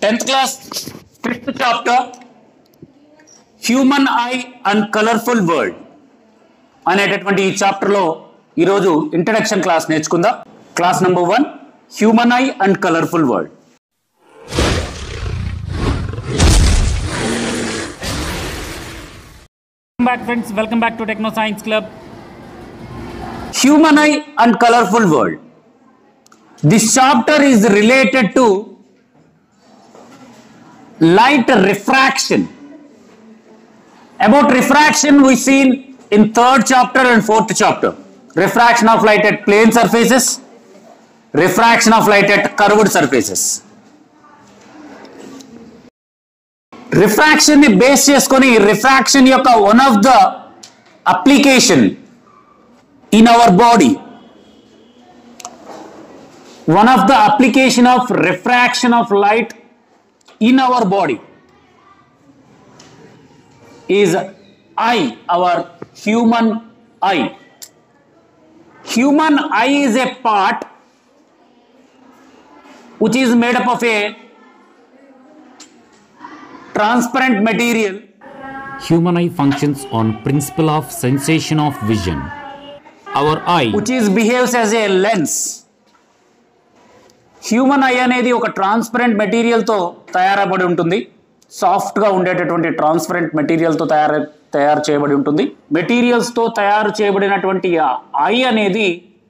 Tenth class fifth chapter human eye and colourful world అనేటటువంటి ఈ చాప్టర్లో ఈరోజు ఇంట్రడక్షన్ క్లాస్ నేర్చుకుందాం class number one human eye and colourful world Welcome back friends, welcome back to Techno Science Club. human eye and colorful world. This chapter is related to light refraction. About refraction we seen in third chapter and fourth chapter. Refraction of light at plane surfaces, refraction of light at curved surfaces. Refraction ని base చేసుకొని refraction యొక్క one of the application in our body. One of the application of refraction of light in our body is eye, our human eye. Human eye is a part which is made up of a transparent material Human eye functions on principle of sensation of vision. Our eye which is behaves as a lens human eye అనేది ఒక transparent మెటీరియల్తో తయారబడి ఉంటుంది సాఫ్ట్గా ఉండేటటువంటి transparent మెటీరియల్తో తయారు తయారు చేయబడి ఉంటుంది మెటీరియల్స్తో తయారు చేయబడినటువంటి ఆ ఐ అనేది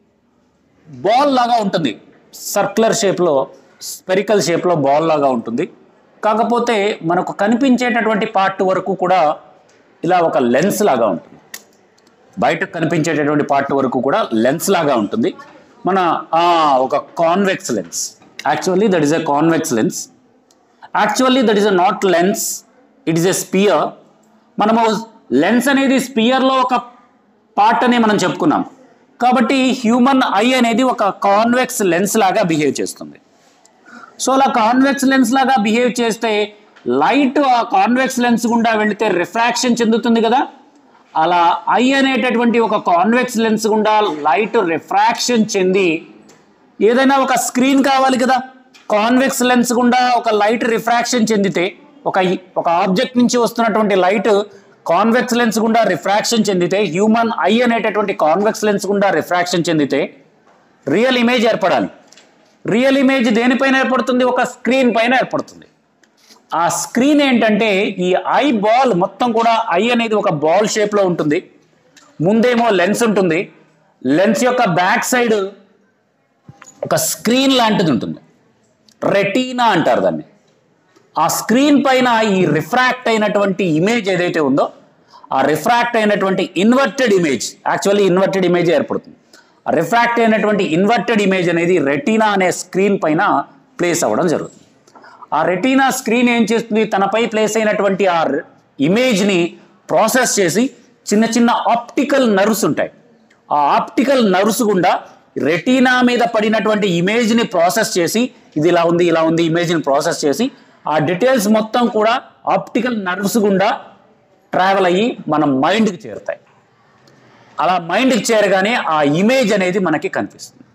బాల్ లాగా ఉంటుంది సర్క్యులర్ షేప్లో స్పెరికల్ షేప్లో బాల్ లాగా ఉంటుంది కాకపోతే మనకు కనిపించేటటువంటి పార్ట్ వరకు కూడా ఇలా ఒక లెన్స్ లాగా ఉంటుంది బయటకు కనిపించేటటువంటి పార్ట్ వరకు కూడా లెన్స్ లాగా ఉంటుంది మన ఆ, ఒక convex lens actually that is a convex lens actually that is a not lens it is a sphere మనము లెన్స్ అనేది స్పియర్లో ఒక పార్ట్ అని మనం చెప్పుకున్నాం కాబట్టి హ్యూమన్ ఐ అనేది ఒక కాన్వెక్స్ లెన్స్ లాగా బిహేవ్ చేస్తుంది సో అలా కాన్వెక్స్ లెన్స్ లాగా బిహేవ్ చేస్తే లైట్ ఆ కాన్వెక్స్ లెన్స్ గుండా వెళితే రిఫ్రాక్షన్ చెందుతుంది కదా అలా ఐ అనేటటువంటి ఒక కాన్వెక్స్ లెన్స్ గుండా లైట్ రిఫ్రాక్షన్ చెంది ఏదైనా ఒక స్క్రీన్ కావాలి కదా కాన్వెక్స్ లెన్స్ గుండా ఒక లైట్ రిఫ్రాక్షన్ చెందితే ఒక ఒక ఆబ్జెక్ట్ నుంచి వస్తున్నటువంటి లైట్ కాన్వెక్స్ లెన్స్ గుండా రిఫ్రాక్షన్ చెందితే హ్యూమన్ ఐ అనేటటువంటి కాన్వెక్స్ లెన్స్ గుండా రిఫ్రాక్షన్ చెందితే రియల్ ఇమేజ్ ఏర్పడాలి రియల్ ఇమేజ్ దేనిపైన ఏర్పడుతుంది ఒక స్క్రీన్ పైన ఏర్పడుతుంది ఆ స్క్రీన్ ఏంటంటే ఈ ఐ బాల్ మొత్తం కూడా ఐ అనేది ఒక బాల్ షేప్లో ఉంటుంది ముందేమో లెన్స్ ఉంటుంది లెన్స్ యొక్క బ్యాక్ సైడ్ ఒక స్క్రీన్ లాంటిది ఉంటుంది రెటీనా అంటారు దాన్ని ఆ స్క్రీన్ పైన ఈ రిఫ్రాక్ట్ అయినటువంటి ఇమేజ్ ఏదైతే ఉందో ఆ రిఫ్రాక్ట్ అయినటువంటి inverted image actually inverted image ఏర్పడుతుంది ఆ రిఫ్రాక్ట్ అయినటువంటి ఇన్వర్టెడ్ ఇమేజ్ అనేది రెటీనా అనే స్క్రీన్ పైన ప్లేస్ అవ్వడం జరుగుతుంది ఆ రెటీనా స్క్రీన్ ఏం చేస్తుంది తనపై ప్లేస్ అయినటువంటి ఆ ఇమేజ్ని ప్రాసెస్ చేసి చిన్న చిన్న ఆప్టికల్ నర్వ్స్ ఉంటాయి ఆ ఆప్టికల్ నర్వ్స్ గుండా రెటీనా మీద పడినటువంటి ఇమేజ్ని ప్రాసెస్ చేసి ఇది ఇలా ఉంది ఇలా ఉంది ఇమేజ్ని ప్రాసెస్ చేసి ఆ డీటెయిల్స్ మొత్తం కూడా ఆప్టికల్ నర్వ్స్ గుండా ట్రావెల్ అయ్యి మన మైండ్కి చేరుతాయి అలా మైండ్కి చేరగానే ఆ ఇమేజ్ అనేది మనకి కనిపిస్తుంది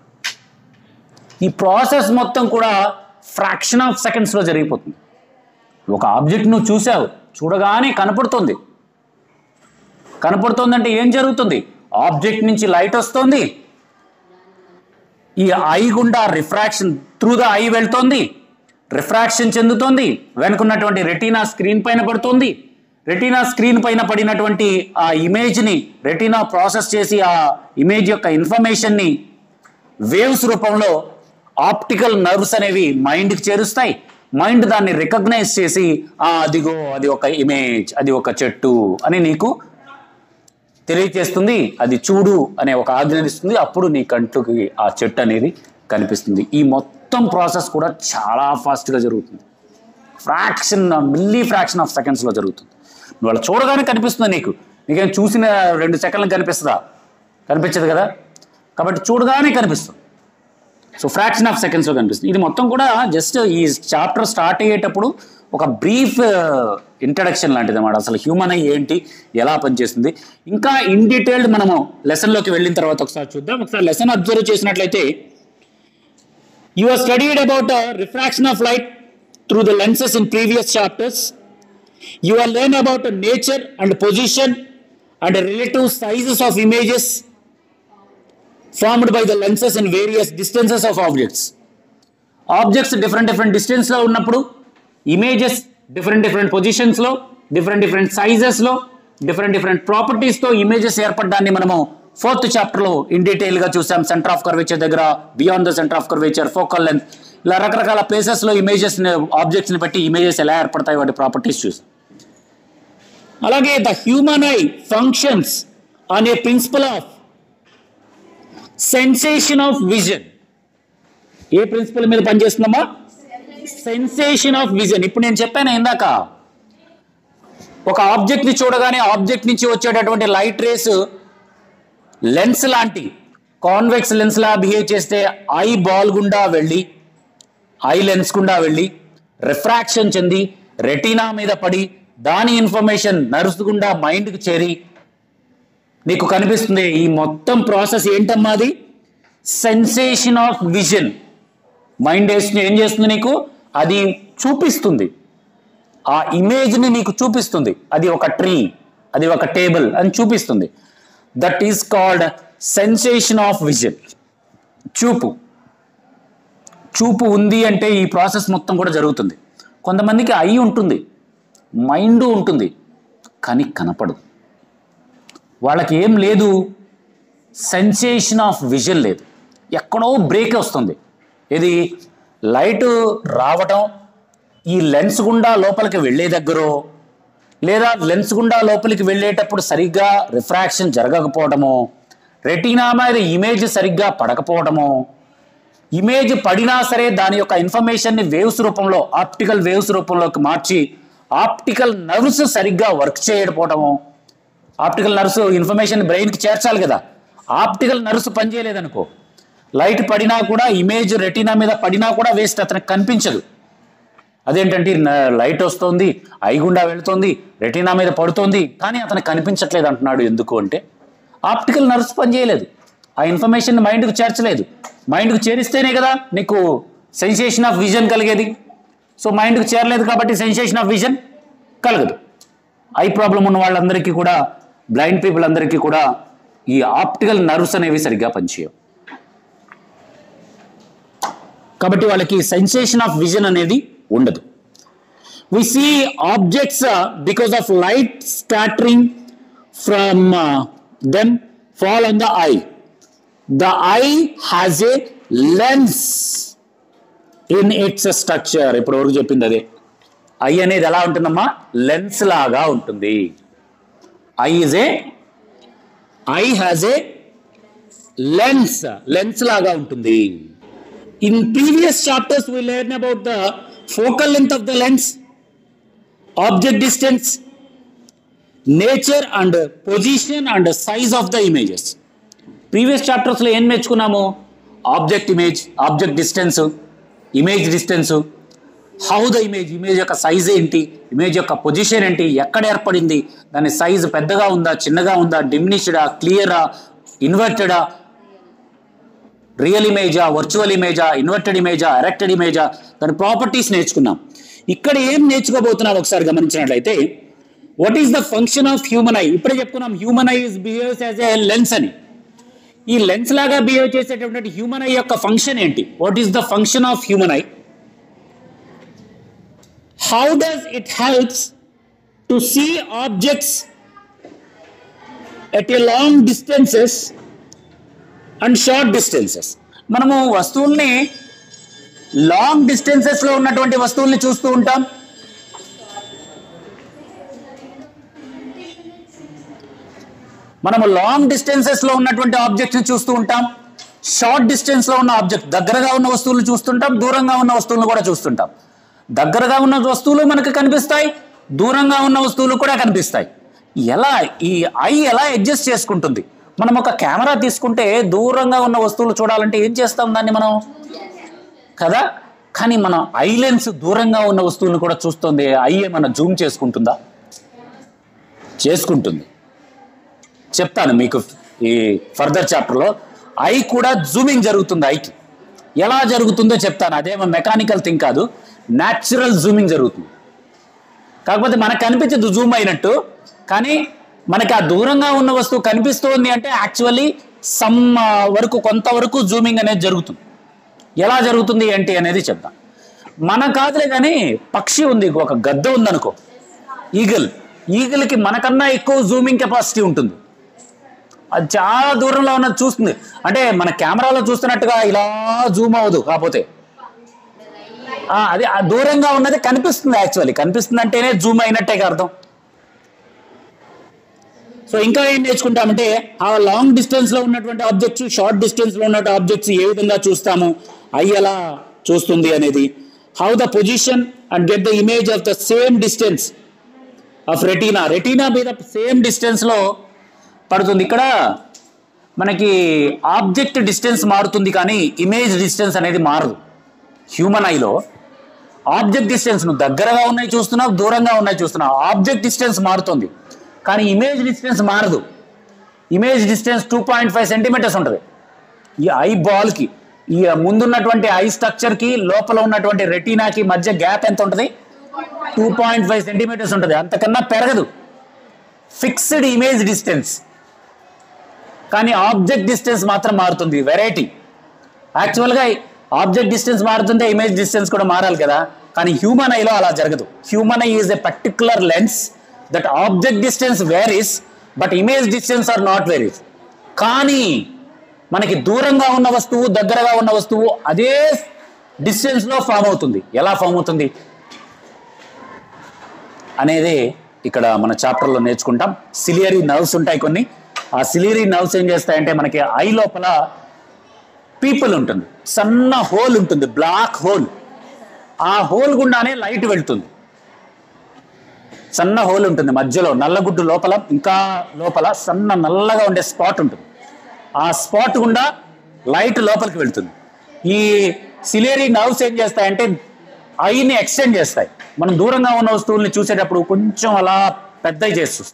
ఈ ప్రాసెస్ మొత్తం కూడా ఫ్రాక్షన్ ఆఫ్ సెకండ్స్లో జరిగిపోతుంది ఒక ఆబ్జెక్ట్ నువ్వు చూసావు చూడగానే కనపడుతుంది కనపడుతుందంటే ఏం జరుగుతుంది ఆబ్జెక్ట్ నుంచి లైట్ వస్తుంది ఈ ఐ గుండా రిఫ్రాక్షన్ త్రూ ద ఐ వెళ్తోంది రిఫ్రాక్షన్ చెందుతోంది వెనుకున్నటువంటి రెటీనా స్క్రీన్ పైన పడుతుంది రెటీనా స్క్రీన్ పైన పడినటువంటి ఆ ఇమేజ్ని రెటీనా ప్రాసెస్ చేసి ఆ ఇమేజ్ యొక్క ఇన్ఫర్మేషన్ని వేవ్స్ రూపంలో ఆప్టికల్ నర్వ్స్ అనేవి మైండ్కి చేరుస్తాయి మైండ్ దాన్ని రికగ్నైజ్ చేసి "ఆ, అదిగో అది ఒక ఇమేజ్ అది ఒక చెట్టు అని నీకు తెలియచేస్తుంది అది చూడు అనే ఒక ఆజ్ఞనిస్తుంది అప్పుడు నీ కంట్లోకి ఆ చెట్టు అనేది కనిపిస్తుంది ఈ మొత్తం ప్రాసెస్ కూడా చాలా ఫాస్ట్గా జరుగుతుంది ఫ్రాక్షన్ మిల్లీ ఫ్రాక్షన్ ఆఫ్ సెకండ్స్లో జరుగుతుంది నువ్వు అలా చూడగానే కనిపిస్తుంది నీకు నీకేం చూసిన రెండు సెకండ్లకు కనిపిస్తుందా కనిపించదు కదా కాబట్టి చూడగానే కనిపిస్తుంది సో ఫ్రాక్షన్ ఆఫ్ సెకండ్స్లో కనిపిస్తుంది ఇది మొత్తం కూడా జస్ట్ ఈ చాప్టర్ స్టార్ట్ అయ్యేటప్పుడు ఒక బ్రీఫ్ ఇంట్రడక్షన్ లాంటిది అన్నమాట అసలు హ్యూమన్ ఐ ఏంటి ఎలా పనిచేస్తుంది ఇంకా ఇన్ డీటెయిల్డ్ మనము లెసన్లోకి వెళ్ళిన తర్వాత ఒకసారి చూద్దాం ఒకసారి లెసన్ అబ్జర్వ్ చేసినట్లయితే you are studied about refraction of light through the lenses in previous chapters. You will learn about the nature and position and the relative sizes of images formed by the lenses in various distances of objects. Objects different different డిస్టెన్స్లో ఉన్నప్పుడు images different different పొజిషన్స్లో different different సైజెస్లో different different ప్రాపర్టీస్తో images ఏర్పడడాన్ని మనము fourth చాప్టర్లో in డీటెయిల్గా చూసాం సెంటర్ ఆఫ్ కర్వేచర్ దగ్గర beyond the centre of curvature focal length ఇలా రకరకాల ప్లేసెస్లో ఇమేజెస్ని ఆబ్జెక్ట్స్ని బట్టి ఇమేజెస్ ఎలా ఏర్పడతాయి వాటి ప్రాపర్టీస్ చూసాం అలాగే ద హ్యూమన్ ఐ ఫంక్షన్స్ అనే principle of sensation of vision ఏ ప్రిన్సిపల్ మీద పనిచేస్తుందమ్మా సెన్సేషన్ ఆఫ్ విజన్ ఇప్పుడు నేను చెప్పాను ఇందాక ఒక ఆబ్జెక్ట్ ని చూడగానే ఆబ్జెక్ట్ నుంచి వచ్చేటటువంటి లైట్ రేస్ లెన్స్ లాంటి కాన్వెక్స్ లెన్స్ లా బిహేవ్ చేస్తే ఐ బాల్ గుండా వెళ్ళి ఐ లెన్స్ గుండా వెళ్ళి రిఫ్రాక్షన్ చెంది రెటీనా మీద పడి దాని ఇన్ఫర్మేషన్ నర్స్ గుండా మైండ్కి చేరి నీకు కనిపిస్తుంది ఈ మొత్తం ప్రాసెస్ ఏంటమ్మా అది సెన్సేషన్ ఆఫ్ విజన్ మైండ్ ఏం చేస్తుంది నీకు అది చూపిస్తుంది ఆ ఇమేజ్ని నీకు చూపిస్తుంది అది ఒక ట్రీ అది ఒక టేబుల్ అని చూపిస్తుంది that is called sensation of vision చూపు చూపు ఉంది అంటే ఈ ప్రాసెస్ మొత్తం కూడా జరుగుతుంది కొంతమందికి ఐ ఉంటుంది మైండ్ ఉంటుంది కానీ కనపడదు వాళ్ళకి ఏం లేదు సెన్సేషన్ ఆఫ్ విజన్ లేదు ఎక్కడో బ్రేక్ వస్తుంది ఇది లైట్ రావటం ఈ లెన్స్ గుండా లోపలికి వెళ్ళే దగ్గరో లేదా లెన్స్ గుండా లోపలికి వెళ్ళేటప్పుడు సరిగ్గా రిఫ్రాక్షన్ జరగకపోవటమో రెటీనా మీద ఇమేజ్ సరిగ్గా పడకపోవటమో ఇమేజ్ పడినా సరే దాని యొక్క ఇన్ఫర్మేషన్ని వేవ్స్ రూపంలో ఆప్టికల్ వేవ్స్ రూపంలోకి మార్చి ఆప్టికల్ నర్వ్స్ సరిగ్గా వర్క్ చేయకపోవటమో ఆప్టికల్ నర్వ్స్ ఇన్ఫర్మేషన్ బ్రెయిన్కి చేర్చాలి కదా ఆప్టికల్ నర్వ్స్ పనిచేయలేదనుకో లైట్ పడినా కూడా ఇమేజ్ రెటీనా మీద పడినా కూడా వేస్ట్ అతనికి కనిపించదు అదేంటంటే న- లైట్ వస్తుంది ఐగుండా వెళుతోంది రెటీనా మీద పడుతోంది కానీ అతనికి కనిపించట్లేదు అంటున్నాడు ఎందుకు అంటే ఆప్టికల్ నర్వ్స్ పనిచేయలేదు ఆ ఇన్ఫర్మేషన్ మైండ్కి చేర్చలేదు మైండ్కి చేరిస్తేనే కదా నీకు సెన్సేషన్ ఆఫ్ విజన్ కలిగేది సో మైండ్కి చేరలేదు కాబట్టి సెన్సేషన్ ఆఫ్ విజన్ కలగదు ఐ ప్రాబ్లం ఉన్న వాళ్ళందరికీ కూడా బ్లైండ్ పీపుల్ అందరికీ కూడా ఈ ఆప్టికల్ నర్వ్స్ అనేవి సరిగ్గా పనిచేయవు కాబట్టి వాళ్ళకి సెన్సేషన్ ఆఫ్ విజన్ అనేది ఉండదు we see objects because of light scattering from them fall on the eye the eye has a lens in its structure ఇప్పుడు వరకు చెప్పింది అదే ఐ అనేది ఎలా ఉంటుందమ్మా లెన్స్ లాగా ఉంటుంది eye is a eye has a lens lens లాగా ఉంటుంది in previous chapters we learn about the focal length of the lens object distance nature and position and size of the images previous చాప్టర్స్లో ఏం నేర్చుకున్నాము object image object distance image distance how the image image యొక్క size ఏంటి image యొక్క position ఏంటి ఎక్కడ ఏర్పడింది దాని సైజ్ పెద్దగా ఉందా చిన్నగా ఉందా డిమినిష్డా క్లియరా ఇన్వర్టెడా రియల్ ఇమేజా వర్చువల్ ఇమేజా ఇన్వర్టెడ్ ఇమేజా ఎరెక్టెడ్ ఇమేజా దాని ప్రాపర్టీస్ నేర్చుకున్నాం ఇక్కడ ఏం నేర్చుకోబోతున్నాం ఒకసారి గమనించినట్లయితే what is the function of human eye ఇప్పుడే చెప్పుకున్నాం human eye behaves as a lens అని ఈ లెన్స్ లాగా బిహేవ్ చేసేటటువంటి హ్యూమన్ ఐ యొక్క ఫంక్షన్ ఏంటి what is the function of human eye how does it helps to see objects at a long distances and short distances మనము వస్తువుల్ని long డిస్టెన్సెస్లో ఉన్నటువంటి వస్తువుల్ని చూస్తూ ఉంటాం మనము లాంగ్ డిస్టెన్సెస్లో ఉన్నటువంటి ఆబ్జెక్ట్ని చూస్తూ ఉంటాం షార్ట్ డిస్టెన్స్లో ఉన్న ఆబ్జెక్ట్ దగ్గరగా ఉన్న వస్తువులు చూస్తుంటాం దూరంగా ఉన్న వస్తువులను కూడా చూస్తుంటాం దగ్గరగా ఉన్న వస్తువులు మనకు కనిపిస్తాయి దూరంగా ఉన్న వస్తువులు కూడా కనిపిస్తాయి ఎలా ఈ ఐ ఎలా అడ్జస్ట్ చేసుకుంటుంది మనం ఒక కెమెరా తీసుకుంటే దూరంగా ఉన్న వస్తువులు చూడాలంటే ఏం చేస్తాం దాన్ని మనం కదా కానీ మన ఐ లెన్స్ దూరంగా ఉన్న వస్తువులను కూడా చూస్తుంది ఐ ఏమన్నా జూమ్ చేసుకుంటుందా చేసుకుంటుంది చెప్తాను మీకు ఈ ఫర్దర్ చాప్టర్లో ఐ కూడా జూమింగ్ జరుగుతుంది ఐకి ఎలా జరుగుతుందో చెప్తాను అదేమో మెకానికల్ థింగ్ కాదు న్యాచురల్ జూమింగ్ జరుగుతుంది కాకపోతే మనకు కనిపించదు జూమ్ అయినట్టు కానీ మనకి ఆ దూరంగా ఉన్న వస్తువు కనిపిస్తోంది అంటే యాక్చువల్లీ సమ్ వరకు కొంతవరకు జూమింగ్ అనేది జరుగుతుంది ఎలా జరుగుతుంది ఏంటి అనేది చెప్తాం మన కాదులే కానీ పక్షి ఉంది ఒక గద్ద ఉందనుకో ఈగల్ ఈగల్కి మనకన్నా ఎక్కువ జూమింగ్ కెపాసిటీ ఉంటుంది అది చాలా దూరంలో ఉన్నది చూస్తుంది అంటే మన కెమెరాలో చూస్తున్నట్టుగా ఇలా జూమ్ అవ్వదు కాకపోతే ఆ, అది ఆ దూరంగా ఉన్నది కనిపిస్తుంది యాక్చువల్లీ కనిపిస్తుంది అంటేనే జూమ్ అయినట్టే అర్థం సో ఇంకా ఏం నేర్చుకుంటామంటే ఆ లాంగ్ డిస్టెన్స్ లో ఉన్నటువంటి ఆబ్జెక్ట్స్ షార్ట్ డిస్టెన్స్ లో ఉన్న ఆబ్జెక్ట్స్ ఏ విధంగా చూస్తాము ఐ ఎలా చూస్తుంది అనేది how the position and get the image of the same distance of retina retina మీద సేమ్ డిస్టెన్స్ లో పడుతుంది ఇక్కడ మనకి ఆబ్జెక్ట్ డిస్టెన్స్ మారుతుంది కానీ ఇమేజ్ డిస్టెన్స్ అనేది మారదు హ్యూమన్ ఐలో ఆబ్జెక్ట్ డిస్టెన్స్ నువ్వు దగ్గరగా ఉన్నాయి చూస్తున్నావు దూరంగా ఉన్నాయి చూస్తున్నావు ఆబ్జెక్ట్ డిస్టెన్స్ మారుతుంది కానీ ఇమేజ్ డిస్టెన్స్ మారదు image distance two point five centimetres ఉంటుంది ఈ ఐ బాల్కి ఈ ముందున్నటువంటి ఐ స్ట్రక్చర్కి లోపల ఉన్నటువంటి రెటీనాకి మధ్య గ్యాప్ ఎంత ఉంటుంది టూ పాయింట్ ఫైవ్ సెంటీమీటర్స్ ఉంటుంది అంతకన్నా పెరగదు ఫిక్స్డ్ ఇమేజ్ డిస్టెన్స్ కానీ ఆబ్జెక్ట్ డిస్టెన్స్ మాత్రం మారుతుంది వెరైటీ యాక్చువల్గా ఆబ్జెక్ట్ డిస్టెన్స్ మారుతుంటే ఇమేజ్ డిస్టెన్స్ కూడా మారాలి కదా కానీ హ్యూమన్ ఐలో అలా జరగదు human eye is a particular lens that object distance varies but image distance are not varies కానీ మనకి దూరంగా ఉన్న వస్తువు దగ్గరగా ఉన్న వస్తువు అదే డిస్టెన్స్ లో ఫామ్ అవుతుంది ఎలా ఫామ్ అవుతుంది అనేది ఇక్కడ మన చాప్టర్లో నేర్చుకుంటాం సిలియరీ నర్వ్స్ ఉంటాయి కొన్ని ఆ సిలియరీ నర్వ్స్ ఏం చేస్తాయంటే మనకి ఐ లోపల పీపుల్ ఉంటుంది సన్న హోల్ ఉంటుంది బ్లాక్ హోల్ ఆ హోల్ గుండానే లైట్ వెళ్తుంది సన్న హోల్ ఉంటుంది మధ్యలో నల్లగుడ్డు లోపల ఇంకా లోపల సన్న నల్లగా ఉండే స్పాట్ ఉంటుంది ఆ స్పాట్ గుండా లైట్ లోపలికి వెళ్తుంది ఈ సిలేరీ నర్వ్స్ ఏం చేస్తాయంటే ఐని ఎక్స్టెండ్ చేస్తాయి మనం దూరంగా ఉన్న వస్తువుల్ని చూసేటప్పుడు కొంచెం అలా పెద్దవి చేస్తుంది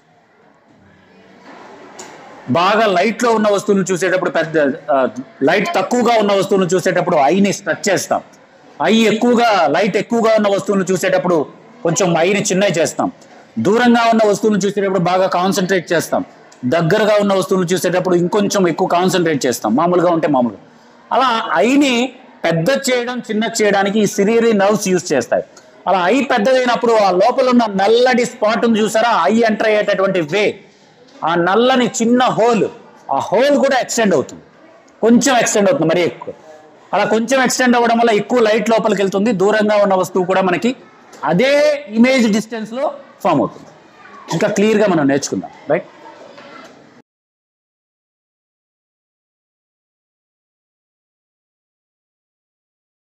బాగా లైట్ లో ఉన్న వస్తువులను చూసేటప్పుడు పెద్ద ఆ, లైట్ తక్కువగా ఉన్న వస్తువులను చూసేటప్పుడు ఐని స్ట్రెచ్ చేస్తాం ఐ ఎక్కువగా లైట్ ఎక్కువగా ఉన్న వస్తువులను చూసేటప్పుడు కొంచెం ఐని చిన్నవి చేస్తాం దూరంగా ఉన్న వస్తువులను చూసేటప్పుడు బాగా కాన్సన్ట్రేట్ చేస్తాం దగ్గరగా ఉన్న వస్తువులను చూసేటప్పుడు ఇంకొంచెం ఎక్కువ కాన్సన్ట్రేట్ చేస్తాం మామూలుగా ఉంటే మామూలుగా అలా ఐని పెద్ద చేయడం చిన్న చేయడానికి ఈ సిరియరీ నర్వ్స్ యూజ్ చేస్తాయి అలా ఐ పెద్దదైనప్పుడు ఆ లోపల ఉన్న నల్లటి స్పాట్ చూసారా ఐ ఎంటర్ అయ్యేటటువంటి వే ఆ నల్లని చిన్న హోల్ ఆ హోల్ కూడా ఎక్స్టెండ్ అవుతుంది కొంచెం ఎక్స్టెండ్ అవుతుంది మరీ ఎక్కువ అలా కొంచెం ఎక్స్టెండ్ అవ్వడం వల్ల ఎక్కువ లైట్ లోపలికి వెళ్తుంది దూరంగా ఉన్న వస్తువు కూడా మనకి అదే ఇమేజ్ డిస్టెన్స్ లో ఫామ్ అవుతుంది ఇంకా క్లియర్ గా మనం నేర్చుకుందాం రైట్